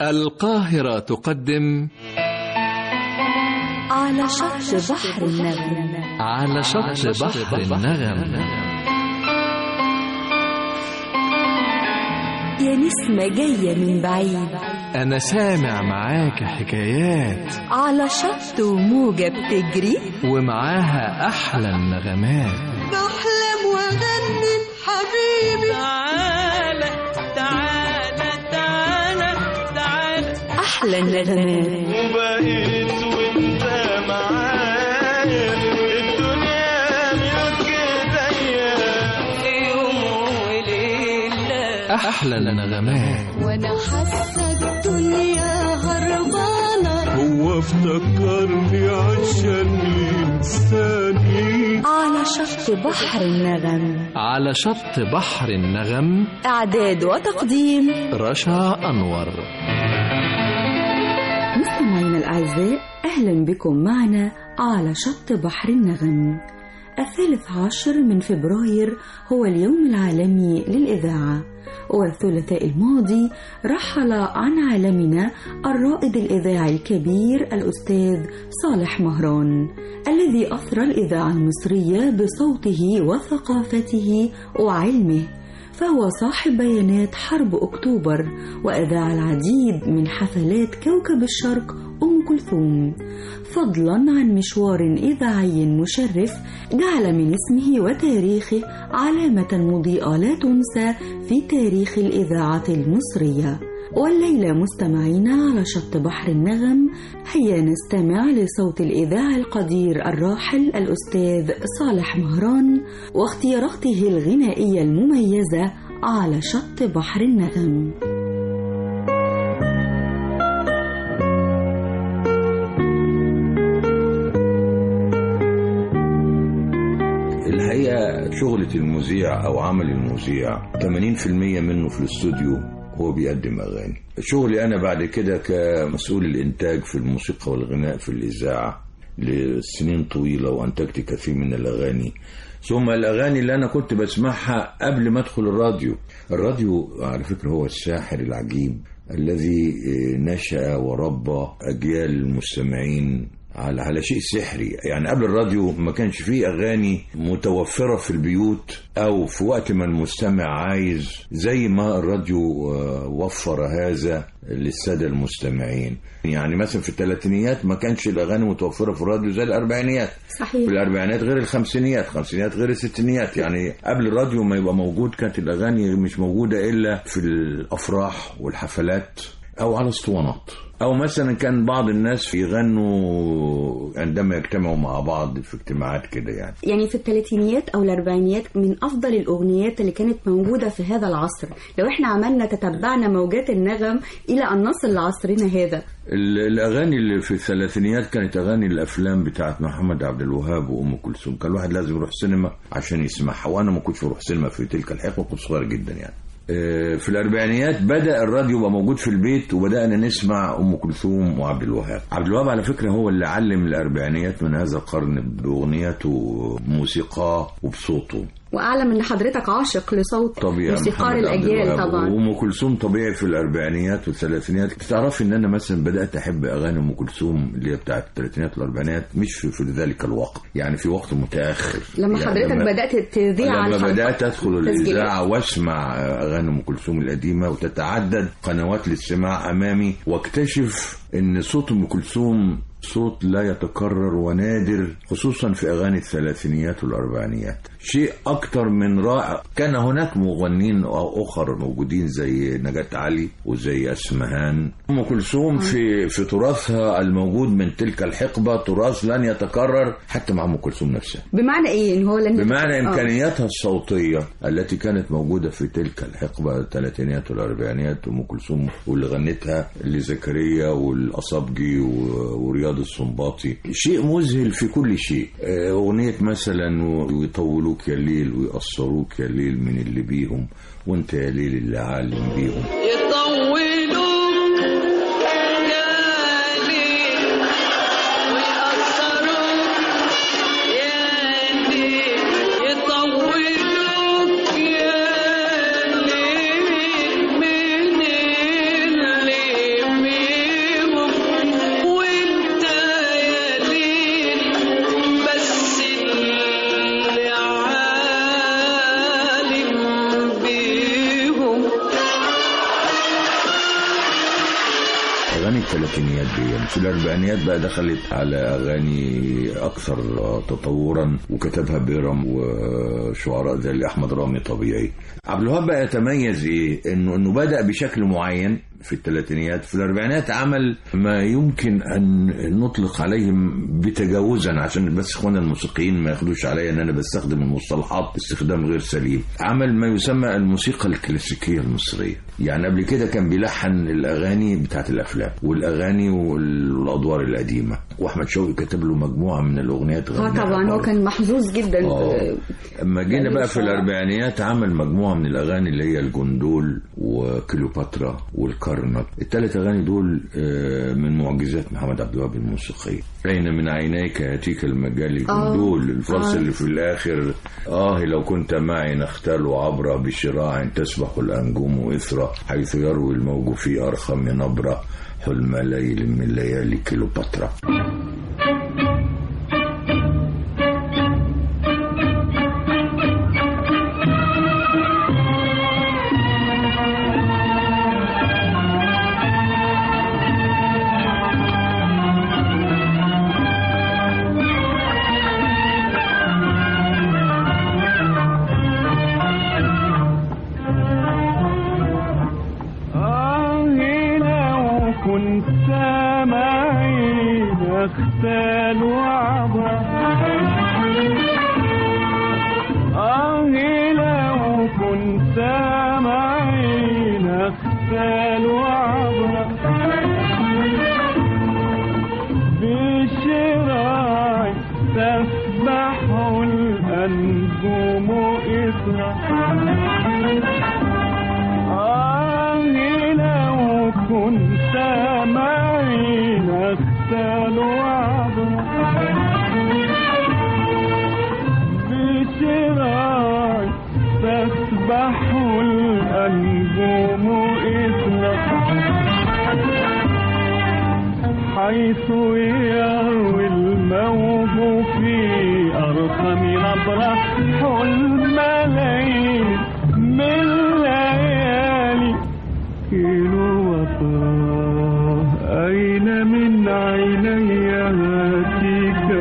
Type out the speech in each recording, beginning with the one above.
القاهرة تقدم على شط بحر النغم على شط بحر النغم يا نسمة جاية من بعيد أنا سامع معاك حكايات على شط وموجة بتجري ومعاها أحلى النغمات بحلم واغني حبيبي تعالى تعالى تعالى تعالى أحلى النغمات وبقيت وانت معايا الدنيا ملك ايديا في يوم وليلة أحلى النغمات وانا حاسه الدنيا هربانه هو افتكرني عشان ينساني على شط بحر النغم على شط بحر النغم إعداد وتقديم رشا أنور مستمعينا الأعزاء أهلا بكم معنا على شط بحر النغم الثالث عشر من فبراير هو اليوم العالمي للإذاعة والثلاثاء الماضي رحل عن عالمنا الرائد الإذاعي الكبير الأستاذ صالح مهران الذي أثرى الإذاعة المصرية بصوته وثقافته وعلمه فهو صاحب بيانات حرب أكتوبر وأذاع العديد من حفلات كوكب الشرق أم كلثوم فضلا عن مشوار إذاعي مشرف جعل من اسمه وتاريخه علامة مضيئة لا تنسى في تاريخ الإذاعة المصرية والليلة مستمعين على شط بحر النغم هيا نستمع لصوت الإذاعي القدير الراحل الأستاذ صالح مهران واختياراته الغنائية المميزة على شط بحر النغم الحقيقة شغلة المذيع أو عمل المذيع 80% منه في الاستوديو هو بيقدم أغاني شغلي أنا بعد كده كمسؤول الإنتاج في الموسيقى والغناء في الإذاعة لسنين طويلة وأنتجت كثير من الأغاني ثم الأغاني اللي أنا كنت بسمعها قبل ما أدخل الراديو الراديو على فكرة هو الساحر العجيب الذي نشأ وربى أجيال المستمعين على على شيء سحري يعني قبل الراديو ما كانش فيه اغاني متوفره في البيوت او في وقت ما المستمع عايز زي ما الراديو آه، وفر هذا للساده المستمعين يعني مثلا في الثلاثينيات ما كانش الاغاني متوفره في الراديو زي الاربعينيات صحيح في الاربعينات غير الخمسينيات الخمسينيات غير الستينيات يعني قبل الراديو ما يبقى موجود كانت الاغاني مش موجوده الا في الافراح والحفلات او على اسطوانات او مثلا كان بعض الناس يغنوا عندما يجتمعوا مع بعض في اجتماعات كده يعني يعني في الثلاثينيات او الاربعينيات من افضل الاغنيات اللي كانت موجوده في هذا العصر لو احنا عملنا تتبعنا موجات النغم الى ان نصل لعصرنا هذا ال- الاغاني اللي في الثلاثينيات كانت اغاني الافلام بتاعت محمد عبد الوهاب وام كلثوم كان الواحد لازم يروح سينما عشان يسمعها وانا ما كنتش بروح سينما في تلك الحقبه كنت صغير جدا يعني آه، في الاربعينيات بدا الراديو يبقى موجود في البيت وبدانا نسمع ام كلثوم وعبد الوهاب عبد الوهاب على فكره هو اللي علم الاربعينيات من هذا القرن باغنياته بموسيقاه وبصوته واعلم ان حضرتك عاشق لصوت طبيعي موسيقار محمد عبد الاجيال الوهاب. طبعا وام كلثوم طبيعي في الاربعينيات والثلاثينيات تعرفي ان انا مثلا بدات احب اغاني ام كلثوم اللي هي بتاعت الثلاثينات والاربعينات مش في, في ذلك الوقت يعني في وقت متاخر لما يعني حضرتك لما- بدات تذيع على لما الحلقة. بدات ادخل تسجيلات. الاذاعه واسمع اغاني ام كلثوم القديمه وتتعدد قنوات الاستماع امامي واكتشف ان صوت ام كلثوم صوت لا يتكرر ونادر خصوصا في اغاني الثلاثينيات والاربعينيات شيء اكتر من رائع كان هناك مغنين او اخر موجودين زي نجاة علي وزي اسمهان ام كلثوم في في تراثها الموجود من تلك الحقبه تراث لن يتكرر حتى مع ام كلثوم نفسها بمعنى ايه ان هو لن بمعنى آه. امكانياتها الصوتيه التي كانت موجوده في تلك الحقبه الثلاثينيات والاربعينيات ام كلثوم واللي غنتها لزكريا والاصابجي و- ورياض السنباطي شيء مذهل في كل شيء آه، اغنيه مثلا ويطولوك يا الليل ويقصروك يا الليل من اللي بيهم وانت يا ليل اللي عالم بيهم يطولوك يا ليل ويقصروك يا ليل يطولوك يا ليل من اللي اغاني الثلاثينيات دي في الاربعينيات بقى دخلت على اغاني اكثر تطورا وكتبها بيرم وشعراء زي احمد رامي طبيعي عبد الوهاب بقى يتميز ايه انه انه بدا بشكل معين في الثلاثينيات في الاربعينات عمل ما يمكن ان نطلق عليهم بتجاوزا عشان بس اخوانا الموسيقيين ما ياخدوش عليا ان انا بستخدم المصطلحات باستخدام غير سليم عمل ما يسمى الموسيقى الكلاسيكيه المصريه يعني قبل كده كان بيلحن الاغاني بتاعت الافلام والاغاني والادوار القديمه واحمد شوقي كتب له مجموعه من الاغنيات اه غناها طبعا هو برضه. كان محظوظ جدا آه. في- اما جينا يعني بقى في بصراحة. الاربعينيات عمل مجموعه من الاغاني اللي هي الجندول وكليوباترا والكرنك الثلاث اغاني دول آه، من معجزات محمد عبد الوهاب الموسيقيه اين من عينيك ياتيك المجال آه. الجندول الفرس آه. اللي في الاخر اه لو كنت معي نختال عبر بشراع تسبح الانجم اثرا حيث يروي الموج في ارخم نبره حلم ليل من ليالي كليوباترا آه لو كنت معي نختال وعبر آه لو كنت معي نختال وعبر بشراعي تسبح الأنجم إثرا آه لو كنت معي نختال وعبر بشراعي تسبح الأنجم إثرا حيث يروي الموج في أرقم نبرة حلم ليل من ليالي كيلو وطاه أين من عيني هاتيك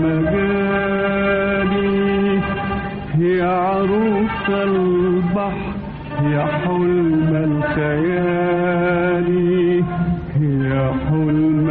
المجالي هي عروس البحر يا حلم الخيال يا حلم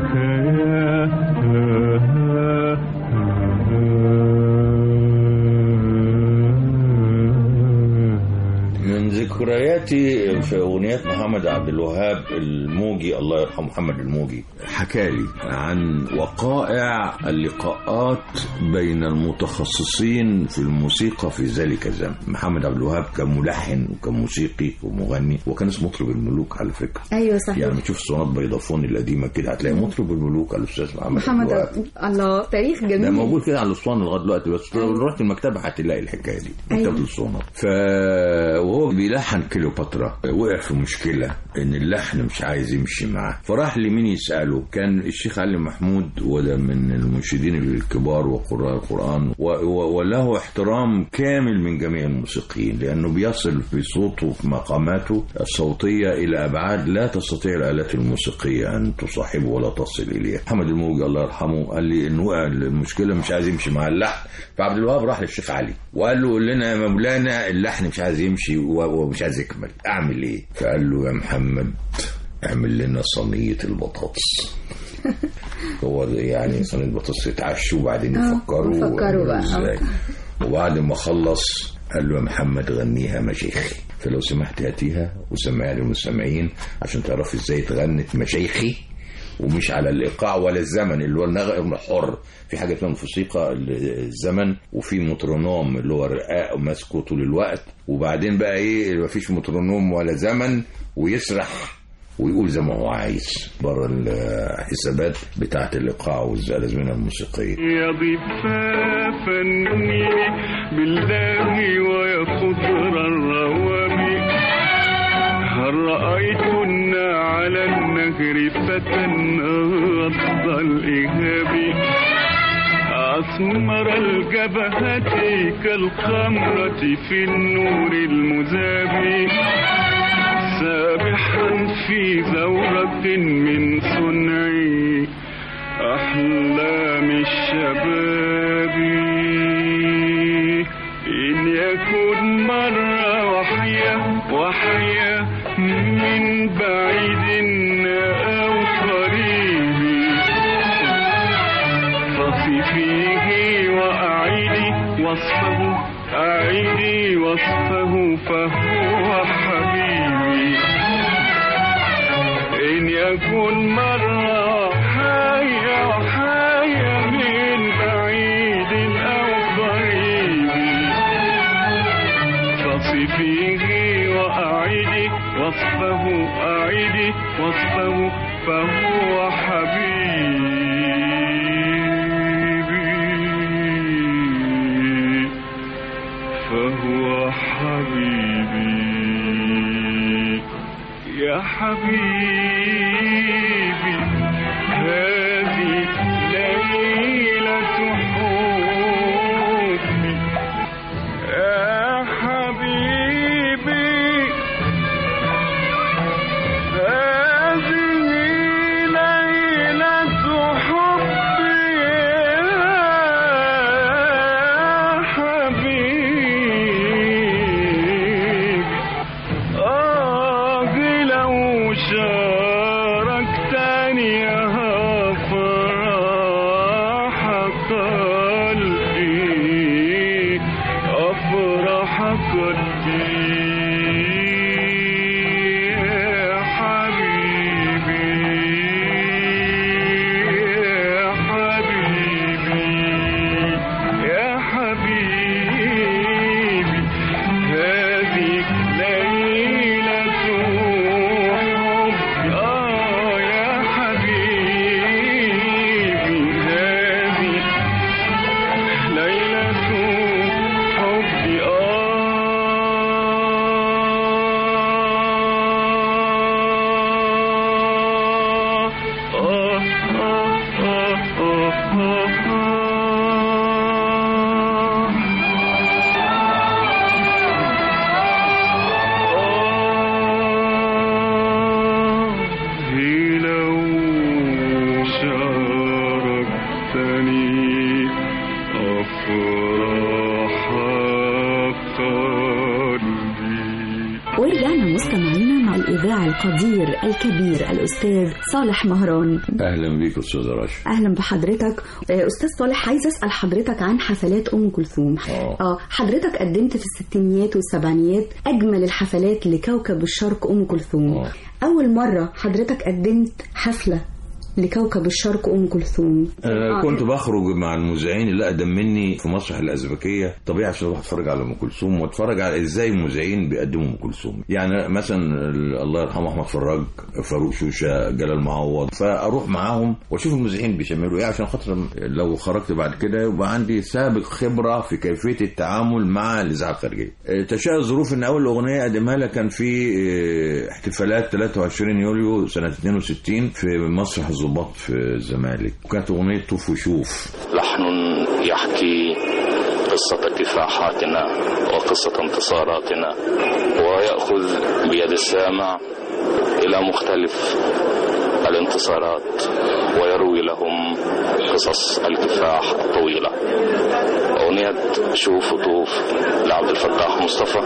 الخيال من ذكرياتي في اغنيات محمد عبد الوهاب الموجي الله يرحمه محمد الموجي حكالي عن وقائع اللقاءات بين المتخصصين في الموسيقى في ذلك الزمن محمد عبد الوهاب كملحن وكموسيقي ومغني وكان اسمه مطرب الملوك على فكره ايوه صحيح يعني تشوف صونات بيضافون القديمه كده هتلاقي مطرب الملوك الاستاذ محمد, محمد عبد الوهاب الله تاريخ ده جميل موجود كده على الاسطوانه لغايه دلوقتي بس لو رحت المكتبه هتلاقي الحكايه دي أيوة. مكتبه الاسطوانه ف وهو بيلحن كليوباترا وقع في مشكله ان اللحن مش عايز يمشي معاه فراح لمين يساله كان الشيخ علي محمود وده من المنشدين الكبار وقراء القران و... و... وله احترام كامل من جميع الموسيقيين لانه بيصل في صوته في مقاماته الصوتيه الى ابعاد لا تستطيع الالات الموسيقيه ان تصاحبه ولا تصل اليه محمد الموجي الله يرحمه قال لي ان وقع المشكله مش عايز يمشي مع اللحن فعبد الوهاب راح للشيخ علي وقال له قول لنا يا مولانا اللحن مش عايز يمشي و- ومش عايز يكمل اعمل ايه فقال له يا محمد اعمل لنا صينيه البطاطس هو يعني صينيه بطاطس يتعشوا وبعدين آه، يفكروا يفكروا بقى، آه. ازاي وبعد ما خلص قال له يا محمد غنيها مشايخي فلو سمحت هاتيها وسمعها للمستمعين عشان تعرفي ازاي اتغنت مشايخي ومش على الايقاع ولا الزمن اللي هو النغم حر في حاجه اسمها الموسيقى الزمن وفي مترونوم اللي هو رقاق ماسكه طول الوقت وبعدين بقى ايه مفيش مترونوم ولا زمن ويسرح ويقول زي ما هو عايز بره الحسابات بتاعه الايقاع والازمنه الموسيقيه يا ضفافا بالله ويا خضر الروابي هل رأيتن على النهر فتى غض الإهاب أسمر الجبهة كالخمرة في النور المذاب سابحا في ذورة من صنعي أحلام الشباب إن يكن مرة وحيا وحيا من بعيد أو قريب فصفيه وأعيدي وصفه أعيدي وصفه فهو حبيبي إن يكن مرة حيا حيا من بعيد أو قريب فصفيه وأعيدي وصفه أعيدي وصفه فهو حبيبي فهو حبيبي يا حبيبي هذه ليلة حبي يا حبيبي هذه ليلة حبي يا حبيبي آه لو شاركتني أفراح قلبي أفراح قلبي يا حبيبي يا حبيبي يا حبيبي هذه ليلة حب آه يا حبيبي هذه ليلة حب آه آه آه آه آه آه آه لو شاركتني أفراح قلبي ورجعنا مستمعينا مع الإذاعي القدير الكبير الأستاذ صالح مهران اهلا بيك استاذ راشد أهلا بحضرتك آه، أستاذ صالح عايز أسأل حضرتك عن حفلات أم كلثوم آه. آه حضرتك قدمت في الستينيات والسبعينيات أجمل الحفلات لكوكب الشرق أم كلثوم آه. أول مرة حضرتك قدمت حفلة لكوكب الشرق أم كلثوم أنا آه، كنت بخرج مع المذيعين اللي اقدم مني في مسرح الازبكيه طبيعي عشان اروح اتفرج على ام كلثوم واتفرج على ازاي المذيعين بيقدموا ام كلثوم يعني مثلا ال- الله يرحمه احمد فراج فاروق شوشه جلال معوض فاروح معاهم واشوف المذيعين بيشملوا ايه عشان خاطر لو خرجت بعد كده يبقى عندي سابق خبره في كيفيه التعامل مع الاذاعه الخارجيه آه، تشاء الظروف ان اول اغنيه اقدمها لها كان في آه، احتفالات 23 يوليو سنه 62 في مسرح الضباط في الزمالك وكانت اغنيه طوف وشوف لحن يحكي قصة كفاحاتنا وقصة انتصاراتنا ويأخذ بيد السامع إلى مختلف الانتصارات ويروي لهم قصص الكفاح الطويلة أغنية شوف وطوف لعبد الفتاح مصطفى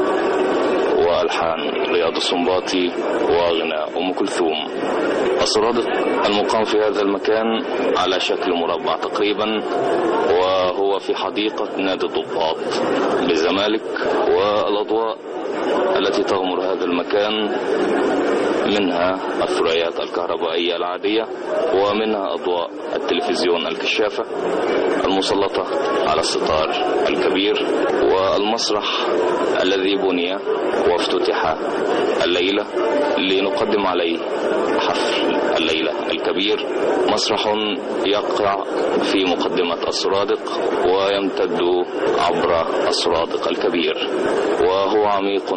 وألحان رياض السنباطي وغناء أم كلثوم الصرادق المقام في هذا المكان على شكل مربع تقريبا وهو في حديقة نادي الضباط بالزمالك والأضواء التي تغمر هذا المكان منها الثريات الكهربائية العادية ومنها أضواء التلفزيون الكشافة المسلطة على الستار الكبير والمسرح الذي بني وافتتح الليلة لنقدم عليه حفل الليلة الكبير مسرح يقع في مقدمة السرادق ويمتد عبر السرادق الكبير وهو عميق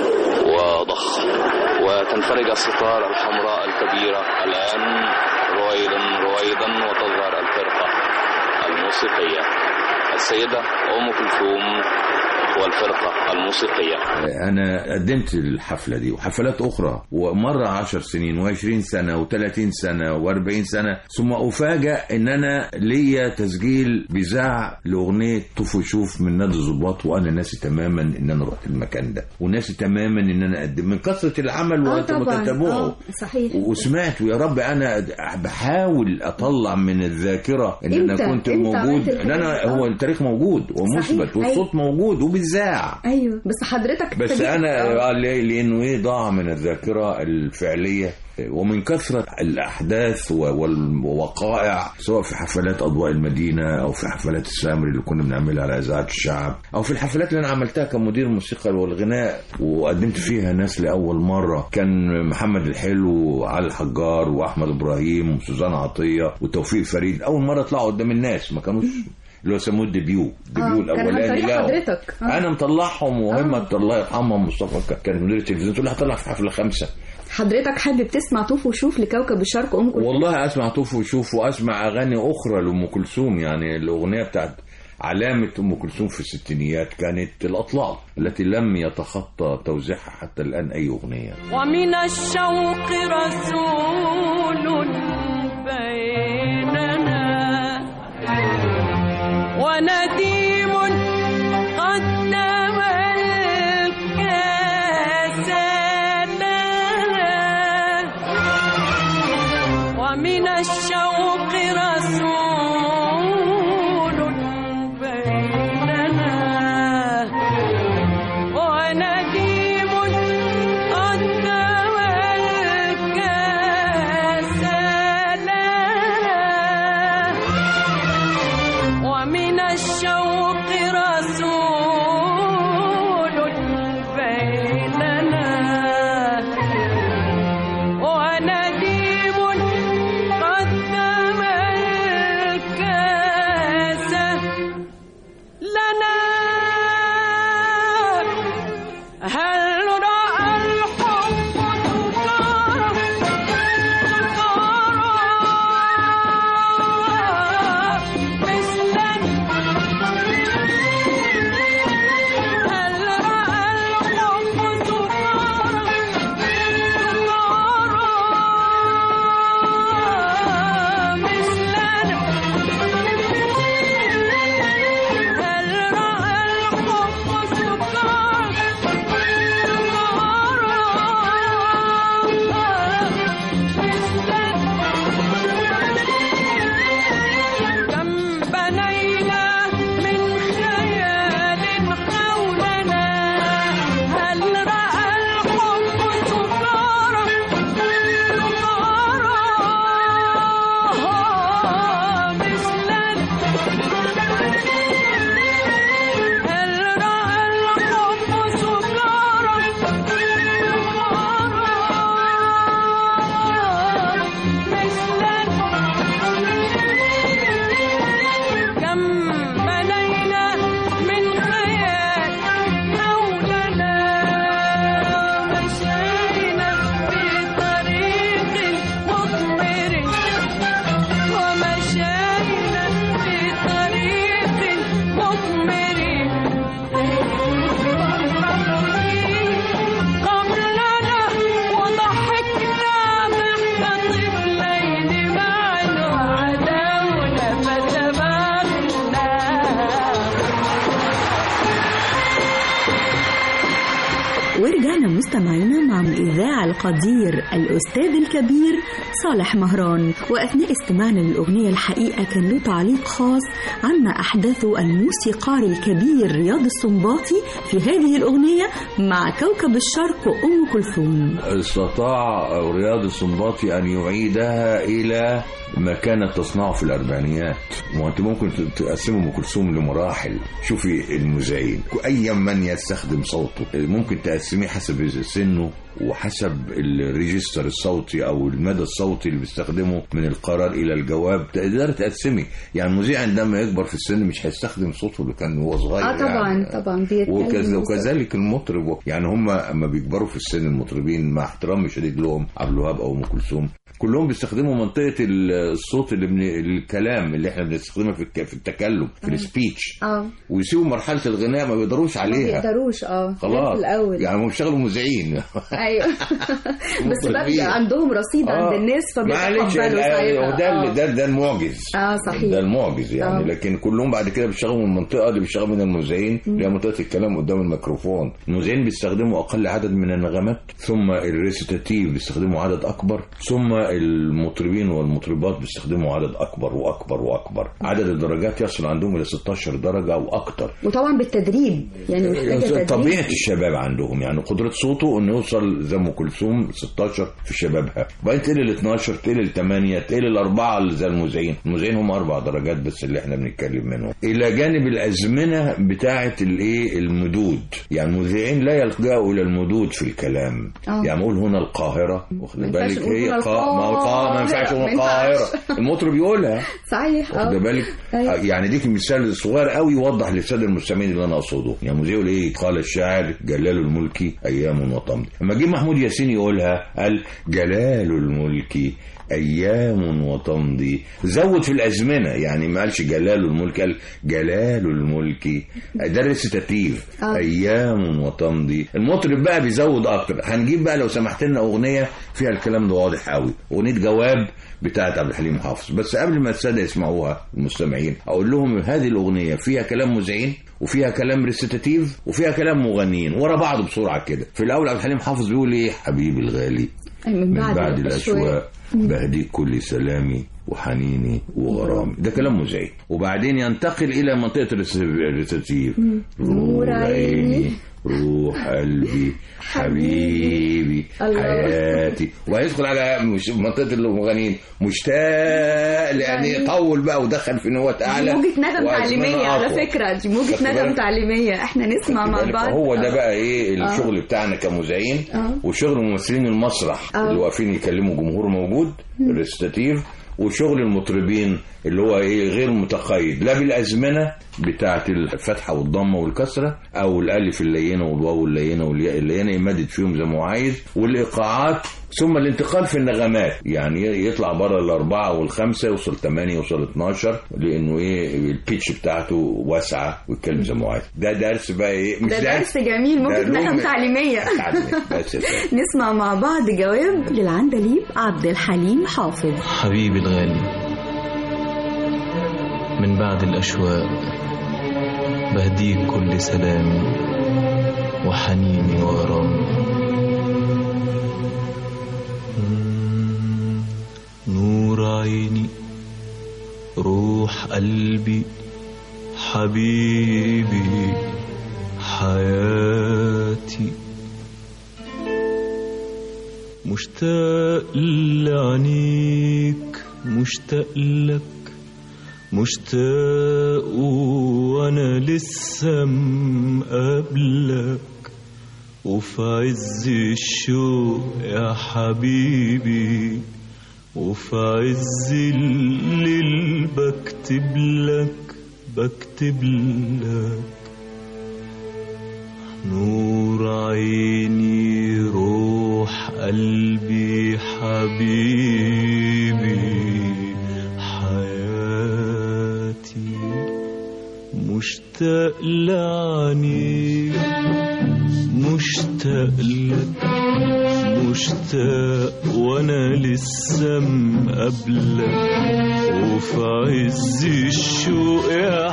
وضخم وتنفرج الستار الحمراء الكبيرة الآن رويدا رويدا وتظهر الفرقة الموسيقية السيدة أم كلثوم والفرقة الموسيقية انا قدمت الحفله دي وحفلات اخرى ومره عشر سنين وعشرين سنه وثلاثين سنه واربعين سنه ثم افاجأ ان انا ليا تسجيل بذاع لاغنيه طوف وشوف من نادي الظباط وانا ناسي تماما ان انا رحت المكان ده وناسي تماما ان انا قدم من كثره العمل اه وانتم طبعا تتابعوا اه صحيح وسمعت ويا رب انا بحاول اطلع من الذاكره ان انا إمتى؟ كنت إمتى عملت موجود الحاجات لا انا دي؟ هو آه. التاريخ موجود ومثبت صحيح، والصوت موجود وبالذاع ايوه بس حضرتك بس ابتديت- انا آه. آه، ليه؟ لانه ايه ضاع من الذاكره الفعليه ومن كثرة الأحداث و- والوقائع سواء في حفلات أضواء المدينة أو في حفلات السامر اللي كنا بنعملها على إذاعة الشعب أو في الحفلات اللي أنا عملتها كمدير موسيقى والغناء وقدمت فيها ناس لأول مرة كان محمد الحلو وعلي الحجار وأحمد إبراهيم وسوزان عطية وتوفيق فريد أول مرة طلعوا قدام الناس ما كانوش اللي هو سموه الديبيو الديبيو كان عن الأولاني طريق لهم. حضرتك. آه. أنا مطلعهم وهمة الله يرحمها مصطفى كان مدير التلفزيون تقول لي هطلع في حفلة خمسة حضرتك حابب تسمع طوف وشوف لكوكب الشرق ام كلثوم والله اسمع طوف وشوف واسمع اغاني اخرى لام كلثوم يعني الاغنيه بتاعت علامة أم كلثوم في الستينيات كانت الأطلال التي لم يتخطى توزيعها حتى الآن أي أغنية ومن الشوق رسول بيننا ونديم قدم الكاس لنا ومن الشوق رسول بيننا ونديم قدم الكاس لنا ومن الشوق رسول بيننا ونديم قدم الكاس لنا هل رأى الحب تجارة تجارة مثلا هل رأى الحب تجارة تجارة مثلنا هل رأى الحب سكارى كم بنينا من خيال حولنا هل رأى الحب سكارى سكارى مثلنا هل رأى الحب سكارى مثلنا كم بنينا من خيال حولنا مشينا في طريق مثمر ومشينا في طريق مثمر قبلنا وضحكنا ضحك طفلين معا وعداونا فتبعنا ورجعنا مستمعينا مع الإذاعة القدير الأستاذ الكبير صالح مهران وأثناء استماعنا للأغنية الحقيقة كان له تعليق خاص عما أحدثه الموسيقار الكبير رياض السنباطي في هذه الأغنية مع كوكب الشرق وأم كلثوم استطاع رياض السنباطي أن يعيدها إلى ما كانت تصنعه في الأربعينيات وأنت ممكن تقسم أم كلثوم لمراحل شوفي المزين أي من يستخدم صوته ممكن تقسميه حسب حسب سنه وحسب الريجستر الصوتي او المدى الصوتي اللي بيستخدمه من القرار الى الجواب تقدر تقسمي يعني المذيع عندما يكبر في السن مش هيستخدم صوته اللي كان وهو صغير اه طبعا يعني. طبعا بيتكلم وكذ- بالظبط. وكذلك المطرب يعني هم اما بيكبروا في السن المطربين مع احترامي شديد لهم عبد الوهاب او ام كلثوم كلهم بيستخدموا منطقه ال- الصوت اللي من الكلام اللي احنا بنستخدمها في الك- في التكلم في السبيتش اه ويسيبوا مرحله الغناء ما بيقدروش ما عليها بيقدروش اه غير خلاص في الاول يعني هم بيشتغلوا مذيعين ايوه بس بقى مطربين. بيبقى عندهم رصيد عند الناس معلش فبيتقبلوا ال- ساعتها ده آه. اللي- ده ده المعجز اه صحيح ده المعجز يعني آه. لكن كلهم بعد كده بيشتغلوا من المنطقه اللي بيشتغلوا من المذيعين اللي هي منطقه الكلام قدام الميكروفون المذيعين بيستخدموا اقل عدد من النغمات ثم الريسيتاتيف بيستخدموا عدد اكبر ثم المطربين والمطربات بيستخدموا عدد اكبر واكبر واكبر عدد الدرجات يصل عندهم الى 16 درجه او اكتر وطبعا بالتدريب يعني محتاجه تدريب طبيعه الشباب عندهم يعني قدره صوته انه يوصل زي ام كلثوم 16 في شبابها وبعدين تقل ل 12 تقل ل 8 تقل ل 4 زي المذيعين المذيعين هم اربع درجات بس اللي احنا بنتكلم منهم الى جانب الازمنه بتاعه الايه المدود يعني المذيعين لا يلجأوا الى المدود في الكلام آه. يعني اقول هنا القاهره واخد ما ينفعش بالك نقول هي هنا قا... ما هو قا... ما ينفعش القاهرة. نقول ما ينفعش. القاهره المطرب يقولها صحيح واخد اه بالك أيوة. يعني ديك مثال صغير قوي يوضح للساده المستمعين اللي انا اقصده يعني مذيع يقول ايه قال الشاعر جلال الملك ايام وطمد لما جه محمود ياسين يقولها قال جلال الملك ايام وتمضي زود في الازمنه يعني ما قالش جلال الملك قال جلال الملك ده الريسيتاتيف آه. ايام وتمضي المطرب بقى بيزود اكتر هنجيب بقى لو سمحت لنا اغنيه فيها الكلام ده واضح قوي اغنيه جواب بتاعت عبد الحليم حافظ بس قبل ما الساده يسمعوها المستمعين اقول لهم هذه الاغنيه فيها كلام مذيعين وفيها كلام ريسيتاتيف وفيها كلام مغنيين ورا بعض بسرعه كده في الاول عبد الحليم حافظ بيقول ايه حبيبي الغالي من من بعد, بعد الأشواق بهديك كل سلامي وحنيني وغرامي ده كلام مذيع وبعدين ينتقل إلى منطقة الريس- الريسيتيف نور عيني. روح قلبي حبيبي الله. حياتي وهيدخل على مش منطقة المغنيين مشتاق يعني طول بقى ودخل في نوات أعلى دي موجة ندم وأزمنة تعليمية على أطول. فكرة دي موجة خدت ندم بالك؟ تعليمية احنا نسمع خدت مع بالك؟ بعض هو ده آه. بقى ايه الشغل بتاعنا كمذيعين آه. وشغل ممثلين المسرح آه. اللي واقفين يكلموا جمهور موجود الريستاتيف وشغل المطربين اللي هو ايه غير متقيد لا بالازمنه بتاعه الفتحه والضمه والكسره او الالف اللينه والواو اللينه والياء اللينه يمدد فيهم زي ما هو عايز والايقاعات ثم الانتقال في النغمات يعني يطلع بره الاربعه والخمسه يوصل 8 يوصل 12 لانه ايه البيتش بتاعته واسعه ويتكلم زي ما هو عايز ده درس بقى ايه مش ده درس جميل ده موجة لهم- ندم تعليمية تعليم. بس يا سيدي. نسمع مع بعض جواب للعندليب عبد الحليم حافظ حبيبي الغالي من بعد الأشواق بهديك كل سلامي وحنيني وغرامي مم، نور عيني روح قلبي حبيبي حياتي مشتاق لعينيك مشتاق لك مشتاق وانا لسه مقابلك وفي عز الشوق يا حبيبي وفي عز الليل بكتب لك بكتب لك نور عيني روح قلبي حبيبي حياتي مشتاق لعنيك مشتاق لك مشتاق وانا لسه مقابلك وفي عز الشوق يا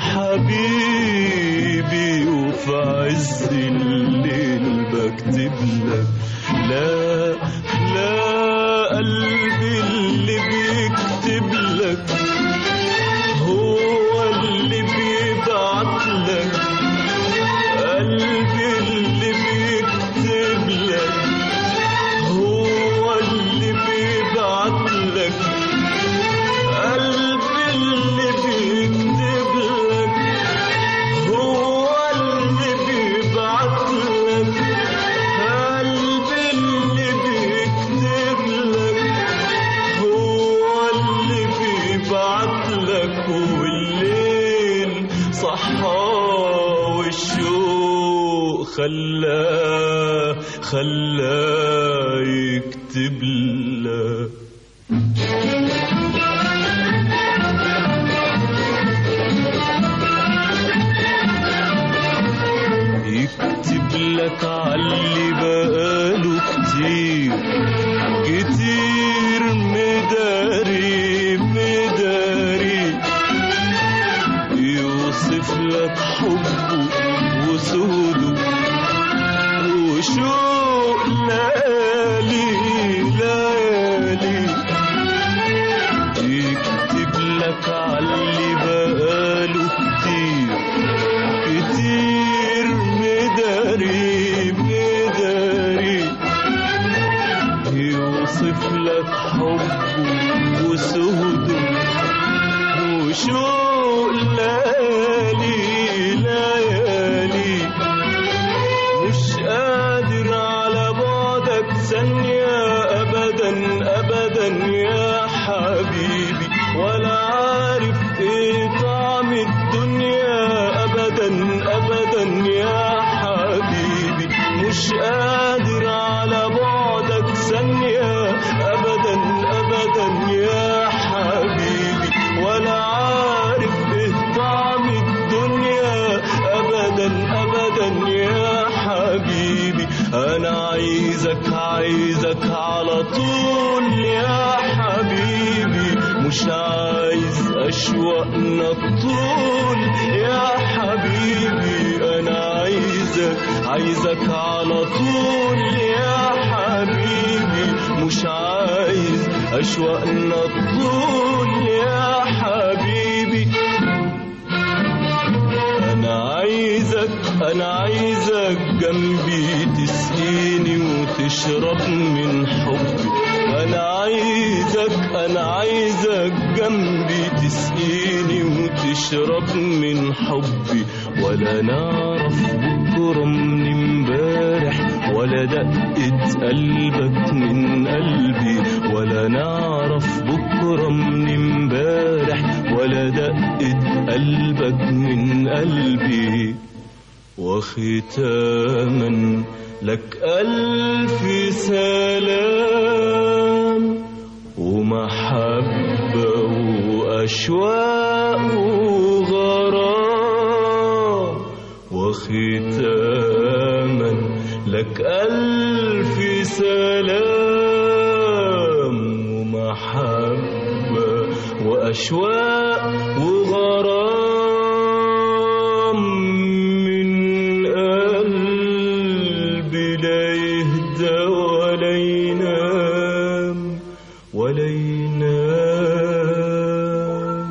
حبيبي وفي عز الليل بكتب لك لا لا قلبي اللي بيكتب لك هو اللي بيبعت لك قلبي اللي بيكتب لك هو اللي بيبعت لك قلبي اللي بيكتب لك هو اللي بيبعت لك والليل صحى والشوق خلاه خلاه يكتب لك يكتب لك عاللي بقاله كتير كتير مداري مداري يوصف لك حبه وسوده وشوق ليالي ليالي يكتب لك عاللي بقاله كتير كتير مداري مداري يوصف لك حبه وسهده وشوق ليالي ليالي مش قادر على بعدك ثانية أبدا أبدا يا حبيبي ولا عارف إيه طعم الدنيا أبدا أبدا يا حبيبي مش قادر على بعدك ثانية أبدا أبدا يا حبيبي ولا عارف إيه طعم الدنيا أبدا أبدا يا حبيبي أنا عايزك عايزك على طول يا حبيبي مش عايز أشواقنا الطول يا حبيبي أنا عايزك عايزك على طول يا حبيبي مش عايز أشواقنا الطول يا حبيبي أنا عايزك أنا عايزك جنبي تسقيني وتشرب من حبي أنا عايزك أنا عايزك جنبي تسقيني وتشرب من حبي ولا نعرف بكرة من امبارح ولا دقة قلبك من قلبي ولا نعرف بكرة من امبارح ولا دقة قلبك من قلبي وختاما لك ألف سلام ومحبة وأشواق وغرام وختاما لك ألف سلام ومحبة وأشواق وغرام من قلبي لا يهدى ولا ينام ولا ينام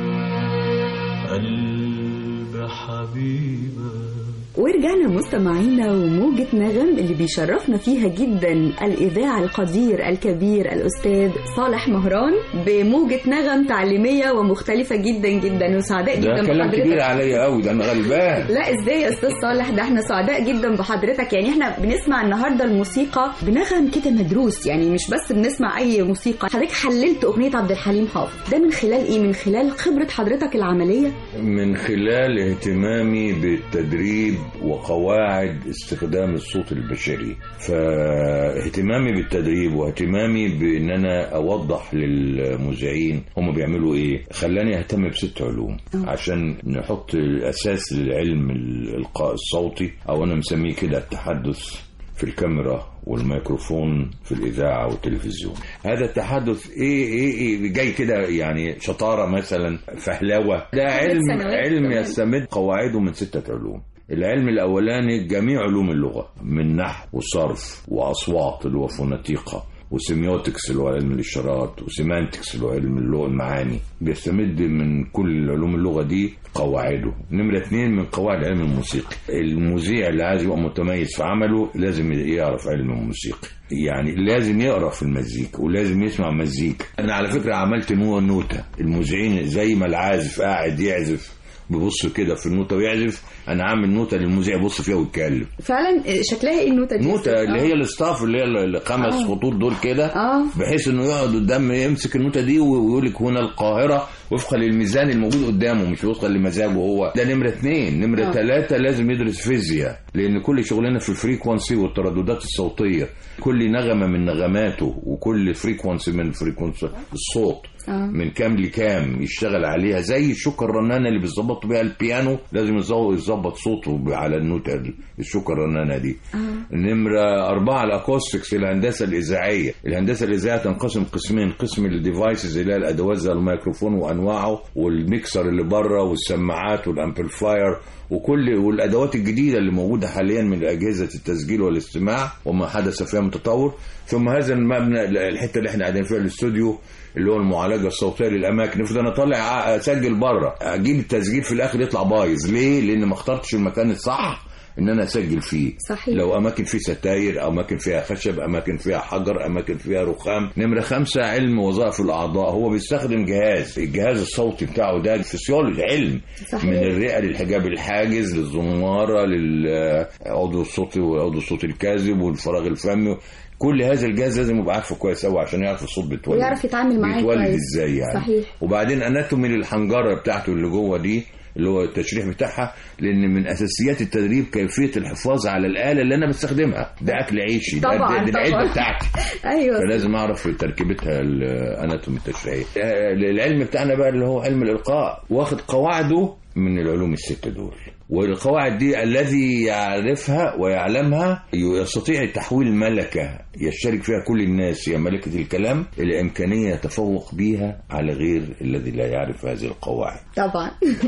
قلب حبيبك ورجعنا مستمعينا وموجة نغم اللي بيشرفنا فيها جدا الإذاعة القدير الكبير الأستاذ صالح مهران بموجة نغم تعليمية ومختلفة جدا جدا وسعداء ده جدا كلام بحضرتك كبير عليا قوي ده انا غلبان لا ازاي يا استاذ صالح ده احنا سعداء جدا بحضرتك يعني احنا بنسمع النهارده الموسيقى بنغم كده مدروس يعني مش بس بنسمع اي موسيقى حضرتك حللت اغنيه عبد الحليم حافظ ده من خلال ايه من خلال خبره حضرتك العمليه من خلال اهتمامي بالتدريب وقواعد استخدام الصوت البشري فاهتمامي بالتدريب واهتمامي بان انا اوضح للمذيعين هم بيعملوا ايه خلاني اهتم بست علوم عشان نحط الاساس للعلم الالقاء الصوتي او انا مسميه كده التحدث في الكاميرا والميكروفون في الإذاعة والتلفزيون هذا التحدث إيه إيه, إيه جاي كده يعني شطارة مثلا فهلوة ده علم سنوات علم كمان. يستمد قواعده من ستة علوم العلم الأولاني جميع علوم اللغة من نحو وصرف وأصوات اللي هو فوناتيقة وسيميوتكس اللي هو علم الإشارات وسيمانتكس اللي هو علم اللغة المعاني بيستمد من كل علوم اللغة دي قواعده نمرة اتنين من قواعد علم الموسيقى المذيع اللي عايز يبقى متميز في عمله لازم يعرف علم الموسيقى يعني لازم يقرا في المزيكا ولازم يسمع مزيكا انا على فكره عملت نوع نوتة المذيعين زي ما العازف قاعد يعزف بيبص كده في النوتة ويعزف انا عامل نوتة للمذيع يبص فيها ويتكلم فعلا شكلها ايه النوتة دي نوتة اللي آه. هي الاستاف اللي هي الخمس آه. خطوط دول كده اه بحيث انه يقعد قدام يمسك النوتة دي ويقول لك هنا القاهرة وفقا للميزان الموجود قدامه مش وفقا لمزاجه هو ده نمرة اثنين نمرة آه. ثلاثة لازم يدرس فيزياء لان كل شغلنا في الفريكونسي والترددات الصوتية كل نغمة من نغماته وكل فريكونسي من فريكونسي الصوت آه. من كام لكام يشتغل عليها زي الشوكة الرنانة اللي بيظبطوا بيها البيانو لازم يظبط يظبط صوته على النوتة دي، الشوكة الرنانة دي نمرة أربعة الأكوستكس الهندسة الإذاعية الهندسة الإذاعية تنقسم قسمين قسم الديفايسز اللي هي الأدوات زي الميكروفون وأنواعه والميكسر اللي بره والسماعات والأمبليفاير وكل والادوات الجديده اللي موجوده حاليا من اجهزه التسجيل والاستماع وما حدث فيها من تطور ثم هذا المبنى الحته اللي احنا قاعدين فيها الاستوديو اللي هو المعالجه الصوتيه للاماكن افرض انا طالع اسجل بره اجيب التسجيل في الاخر يطلع بايظ ليه لان ما اخترتش المكان الصح ان انا اسجل فيه صحيح. لو اماكن فيه ستاير اماكن فيها خشب اماكن فيها حجر اماكن فيها رخام نمره خمسة علم وظائف الاعضاء هو بيستخدم جهاز الجهاز الصوتي بتاعه ده فسيولوجي علم صحيح. من الرئه للحجاب الحاجز للزماره للعضو الصوتي والعضو الصوتي الكاذب والفراغ الفمي كل هذا الجهاز لازم يبقى عارفه كويس قوي عشان يعرف الصوت بيتولد ويعرف يتعامل معاه بيتولد كويس. ازاي يعني صحيح. وبعدين اناتومي للحنجره بتاعته اللي جوه دي اللي هو التشريح بتاعها لان من اساسيات التدريب كيفيه الحفاظ على الاله اللي انا بستخدمها ده اكل عيشي ده- طبعاً، ده, ده العده طبعاً. بتاعتي ايوه فلازم اعرف تركيبتها الاناتومي التشريحيه آه، العلم بتاعنا بقى اللي هو علم الالقاء واخد قواعده من العلوم الست دول والقواعد دي الذي يعرفها ويعلمها يستطيع تحويل ملكة يشترك فيها كل الناس هي ملكة الكلام إلى إمكانية يتفوق بيها على غير الذي لا يعرف هذه القواعد طبعا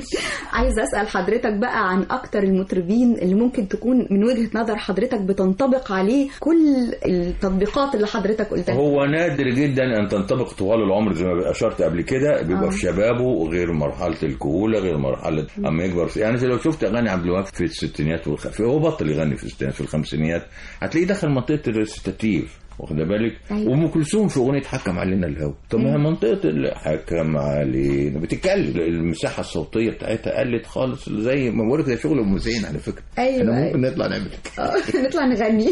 عايز اسال حضرتك بقى عن اكتر المطربين اللي ممكن تكون من وجهه نظر حضرتك بتنطبق عليه كل التطبيقات اللي حضرتك قلتها هو نادر جدا أن تنطبق طوال العمر زي ما أشرت قبل كده بيبقى آه. في شبابه غير مرحلة الكهولة غير مرحلة أما يكبر يعني أنت لو شفت أغاني عبد الوهاب في الستينات والخ... هو بطل يغني في الستينات في الخمسينيات هتلاقيه دخل منطقة الريسيتاتيف واخد بالك أيوة. وام كلثوم في اغنيه حكم علينا الهوى طب ما هي منطقه اللي حكم علينا بتتكلم المساحه الصوتيه بتاعتها قلت خالص زي ما بقول لك ده شغل المذيعين على فكره أيوة، احنا أيوة. ممكن نطلع نعمل كده. آه، نطلع نغني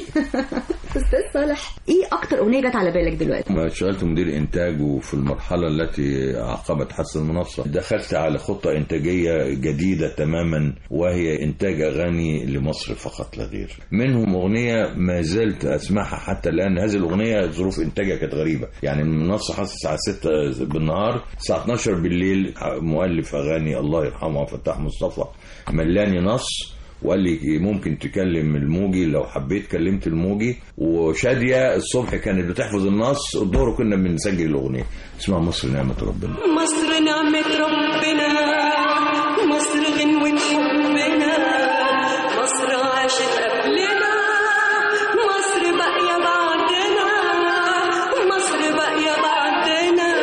استاذ صالح ايه اكتر اغنيه جت على بالك دلوقتي ما اشتغلت مدير انتاج وفي المرحله التي عقبت حس المنصه دخلت على خطه انتاجيه جديده تماما وهي انتاج اغاني لمصر فقط لا غير منهم اغنيه ما زلت اسمعها حتى الان هذه الاغنيه ظروف انتاجها كانت غريبه يعني المنصه حصل الساعه 6 بالنهار الساعه 12 بالليل مؤلف اغاني الله يرحمه فتاح مصطفى ملاني نص وقال لي ممكن تكلم الموجي لو حبيت كلمت الموجي وشاديه الصبح كانت بتحفظ النص الظهر كنا بنسجل الاغنيه اسمها مصر نعمه ربنا مصر نعمة ربنا مصر غنوة حبنا مصر عاشت قبلنا مصر باقية بعدنا مصر باقية بعدنا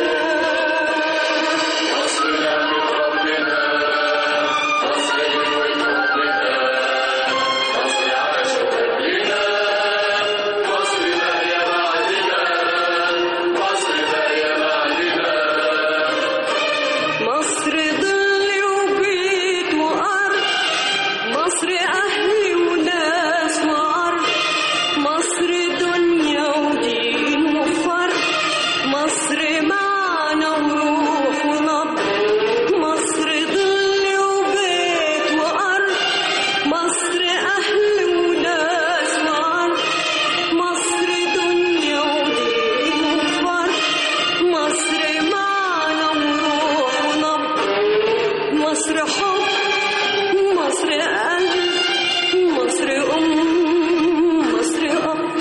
مصر ظل وبيت وأرض مصر أهل وناس وعرض مصر دنيا ودين وفرد مصر معنى وروح ونبض مصر ظل وبيت وأرض مصر أهل وناس وعرض مصر دنيا ودين وفرد مصر معنى وروح ونبض مصر حب مصر قلب مصر أم مصر أب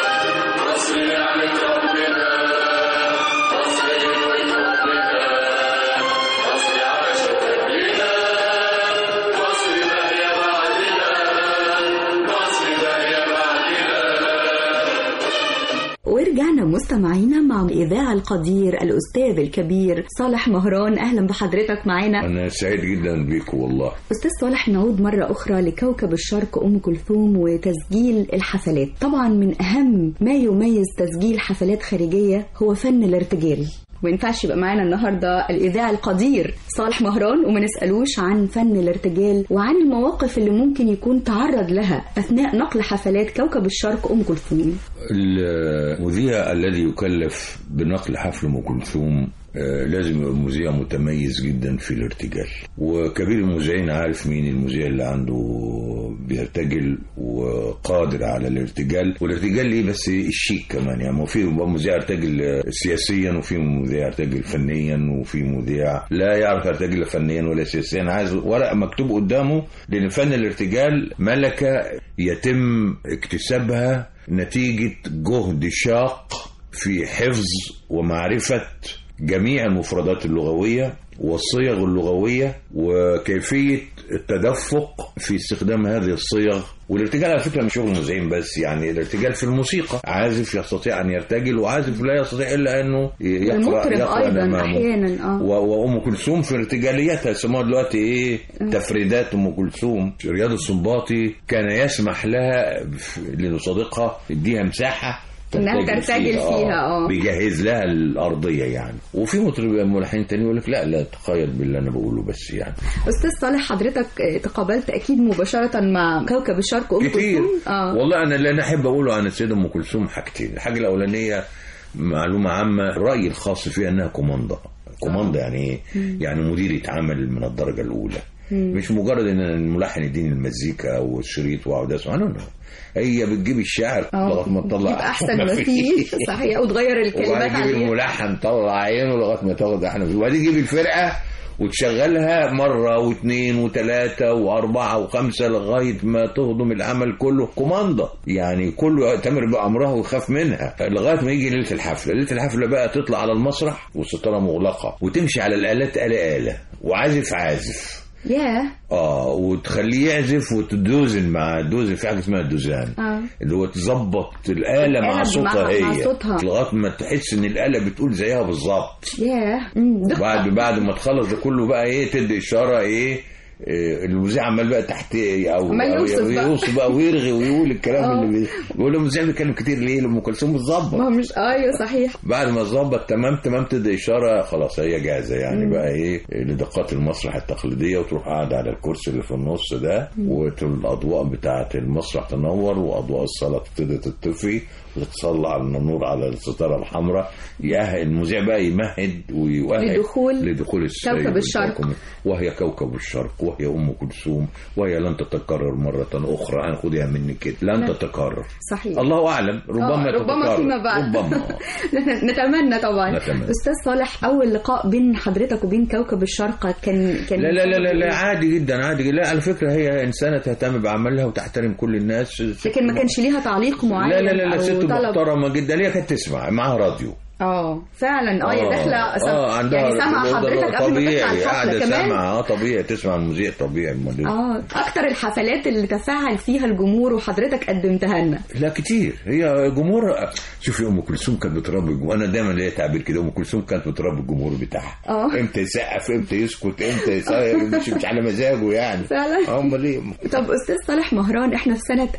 ورجعنا مستمعينا مع الإذاعة القدير الأستاذ الكبير صالح مهران أهلا بحضرتك معانا انا سعيد جدا بيك والله أستاذ صالح نعود مرة أخرى لكوكب الشرق أم كلثوم وتسجيل الحفلات طبعا من أهم ما يميز تسجيل حفلات خارجية هو فن الارتجال وما ينفعش يبقى معانا النهارده الاذاعي القدير صالح مهران وما نسالوش عن فن الارتجال وعن المواقف اللي ممكن يكون تعرض لها اثناء نقل حفلات كوكب الشرق ام كلثوم المذيع الذي يكلف بنقل حفل ام كلثوم آه، لازم يبقى مذيع متميز جدا في الارتجال وكبير المذيعين عارف مين المذيع اللي عنده بيرتجل وقادر على الارتجال والارتجال ليه بس الشيك كمان يعني ما في مذيع يرتجل آه، سياسيا وفي مذيع يرتجل فنيا وفي مذيع لا يعرف يرتجل فنيا ولا سياسيا عايز ورق مكتوب قدامه لان فن الارتجال ملكه يتم اكتسابها نتيجه جهد شاق في حفظ ومعرفة جميع المفردات اللغوية والصيغ اللغوية وكيفية التدفق في استخدام هذه الصيغ والارتجال على فكرة مش شغل مذيعين بس يعني الارتجال في الموسيقى عازف يستطيع أن يرتجل وعازف لا يستطيع إلا أنه يقرأ المطرب يقرأ ايضا أمامه. احيانا اه و- وام كلثوم في ارتجاليتها يسموها دلوقتي ايه تفريدات ام كلثوم رياض السنباطي كان يسمح لها ف- لصديقها يديها مساحه إنها ترتجل فيها، آه. بيجهز لها الارضيه يعني وفي مطرب ملحن تاني يقول لك لا لا تقيد باللي انا بقوله بس يعني استاذ صالح حضرتك آه، تقابلت اكيد مباشره مع كوكب الشرق ام كتير كلثوم اه والله انا اللي انا احب اقوله عن السيده ام كلثوم حاجتين الحاجه الاولانيه معلومه عامه الراي الخاص فيها انها كوماندا كوماندا يعني ايه يعني مديرة عمل من الدرجه الاولى مش مجرد ان الملحن يديني المزيكا او الشريط واقعد اسمع لا لا هي بتجيب الشعر اه لغايه ما تطلع تجيب احسن ما فيه صحيح وتغير الكلمات وبعدين تجيب عليه الملحن طلع عينه لغايه ما تاخد احنا فيه وبعدين تجيب الفرقه وتشغلها مرة واثنين وثلاثة وأربعة وخمسة لغاية ما تهضم العمل كله كوماندا يعني كله يأتمر بأمرها ويخاف منها لغاية ما يجي ليلة الحفلة ليلة الحفلة بقى تطلع على المسرح والستارة مغلقة وتمشي على الآلات آلة آلة وعازف عازف ياه اه وتخليه يعزف وتدوزن مع دوزن في حاجه اسمها الدوزان اه اللي هو تظبط الآلة مع الآلة صوتها مع- هي مع صوتها. لغايه ما تحس ان الآلة بتقول زيها بالظبط ياه مم، دقة. بعد بعد ما تخلص ده كله بقى ايه تدي اشاره ايه إيه، المذيع عمال بقى تحت إيه، او عمال أو يوصف بقى. يوصف بقى ويرغي ويقول الكلام آه. اللي بي- بيقول المذيع بيتكلم كتير ليه لام كلثوم بتظبط ما هو مش ايوه صحيح بعد ما تظبط تمام تمام تدي اشاره خلاص هي جاهزه يعني بقى ايه لدقات المسرح التقليديه وتروح قاعده على الكرسي اللي في النص ده والاضواء بتاعه المسرح تنور واضواء الصلاه تبتدي تطفي وتتصلى على النور على الستاره الحمراء يأهل المذيع بقى يمهد ويؤهل لدخول لدخول السيد كوكب الشرق. والكوكب. وهي كوكب الشرق وهي ام كلثوم وهي لن تتكرر مره اخرى هناخدها مني كده لن لا. تتكرر صحيح الله اعلم ربما آه، ربما تتكرر فيما بعد ربما نتمنى طبعا نتمنى. استاذ صالح اول لقاء بين حضرتك وبين كوكب الشرق كان كان لا لا لا لا, لا عادي جدا عادي جدا. لا على فكره هي انسانه تهتم بعملها وتحترم كل الناس لكن ما كانش ليها تعليق معين لا لا لا, لا أو ست طلب. محترمه جدا هي كانت تسمع معاها راديو اه فعلا اه هي داخله سم... اه عندها يعني سامعه حضرتك قبل ما تطلع طبيعي الحفله قاعده كمان سامعه اه طبيعي تسمع المذيع طبيعي أمال إيه؟ اه اكتر الحفلات اللي تفاعل فيها الجمهور وحضرتك قدمتها لنا لا كتير هي جمهور شوفي ام كلثوم كانت بتربي الجمهور انا دايما ليا تعبير كده ام كلثوم كانت بتربي الجمهور بتاعها آه. امتى يسقف امتى يسكت امتى يصير مش, مش على مزاجه يعني فعلا. آه، امال ايه طب استاذ صالح مهران احنا في سنه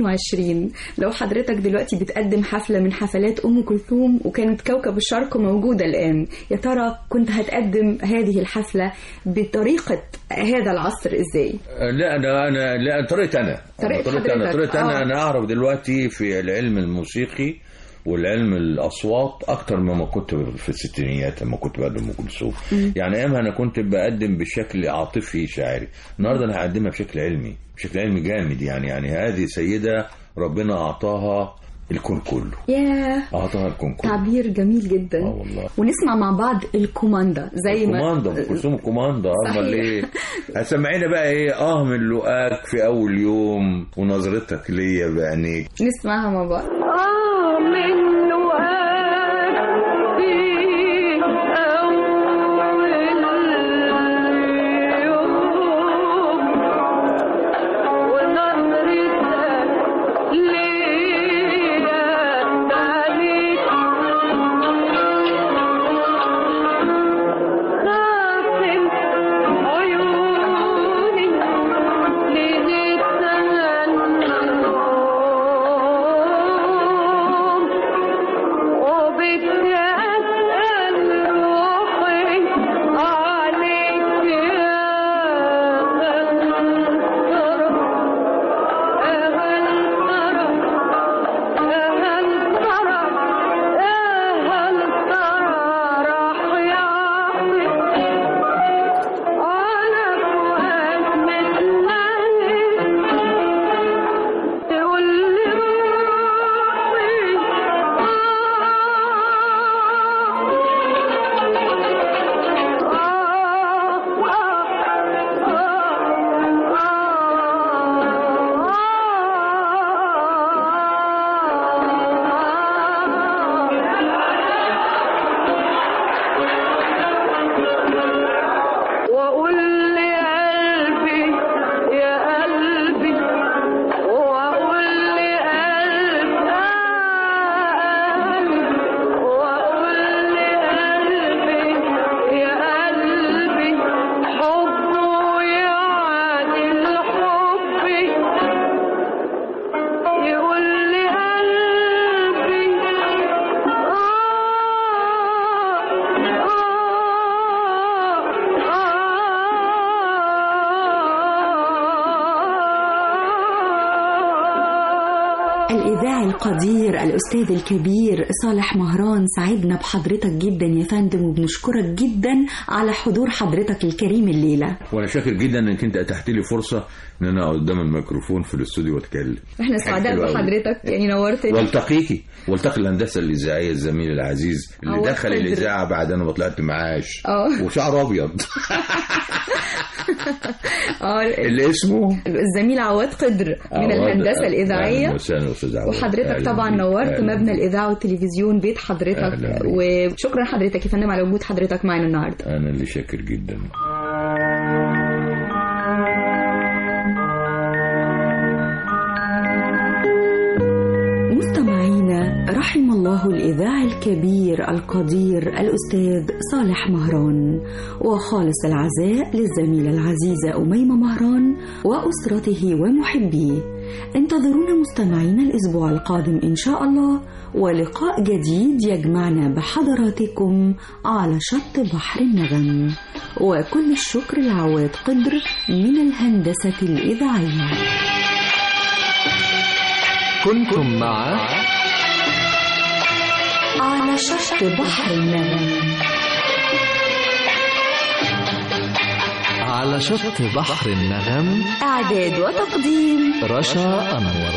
2020 لو حضرتك دلوقتي بتقدم حفله من حفلات ام كلثوم وكانت كوكب الشرق موجوده الان يا ترى كنت هتقدم هذه الحفله بطريقه هذا العصر ازاي لا انا انا لا طريقتي انا طريقة طريقتي انا حضرتك، طريقتي آه. انا انا اعرف دلوقتي في العلم الموسيقي والعلم الاصوات اكتر مما كنت في الستينيات لما كنت بقدم ام كلثوم يعني ايامها انا كنت بقدم بشكل عاطفي شاعري النهارده انا هقدمها بشكل علمي بشكل علمي جامد يعني يعني هذه سيده ربنا اعطاها الكون كله ياه اعطاها الكون كله تعبير جميل جدا اه والله ونسمع مع بعض الكوماندا زي ما كوماندا ام كلثوم كوماندا صحيح. امال ايه هتسمعينا بقى ايه اه من لقاك في اول يوم ونظرتك ليا بعينيك نسمعها مع بعض آه منه أكفي أول يوم ونظرتك ليا عليك خاصم عيوني لنتهنى الإذاعي القدير الأستاذ الكبير صالح مهران سعدنا بحضرتك جدا يا فندم وبنشكرك جدا على حضور حضرتك الكريم الليلة وانا شاكر جدا انك انت اتحت لي فرصه ان انا أقعد قدام الميكروفون في الاستوديو واتكلم احنا حاجة سعداء حلوة أوي. بحضرتك يعني نورتني والتقيكي والتقي الهندسه الاذاعيه الزميل العزيز اللي عوض دخل قدر. الاذاعه بعد انا ما طلعت معاش اه. وشعره ابيض اه اللي اسمه الزميل عواد قدر من عواد. الهندسة الإذاعية أهلاً وسهلا أستاذ عواد. وحضرتك أهلاً طبعا بيك. نورت أهلاً مبنى بيك. الإذاعة والتلفزيون بيت حضرتك أهلاً بيك. وشكرا حضرتك يا فندم على وجود حضرتك معنا النهارده انا اللي شاكر جدا مستمعينا رحم الله الإذاعي الكبير القدير الأستاذ صالح مهران وخالص العزاء للزميلة العزيزة أميمة مهران وأسرته ومحبيه انتظرونا مستمعينا الأسبوع القادم إن شاء الله ولقاء جديد يجمعنا بحضراتكم على شط بحر النغم وكل الشكر لعواد قدر من الهندسة الإذاعية كنتم مع على شط بحر النغم على شط بحر النغم إعداد وتقديم رشا أنور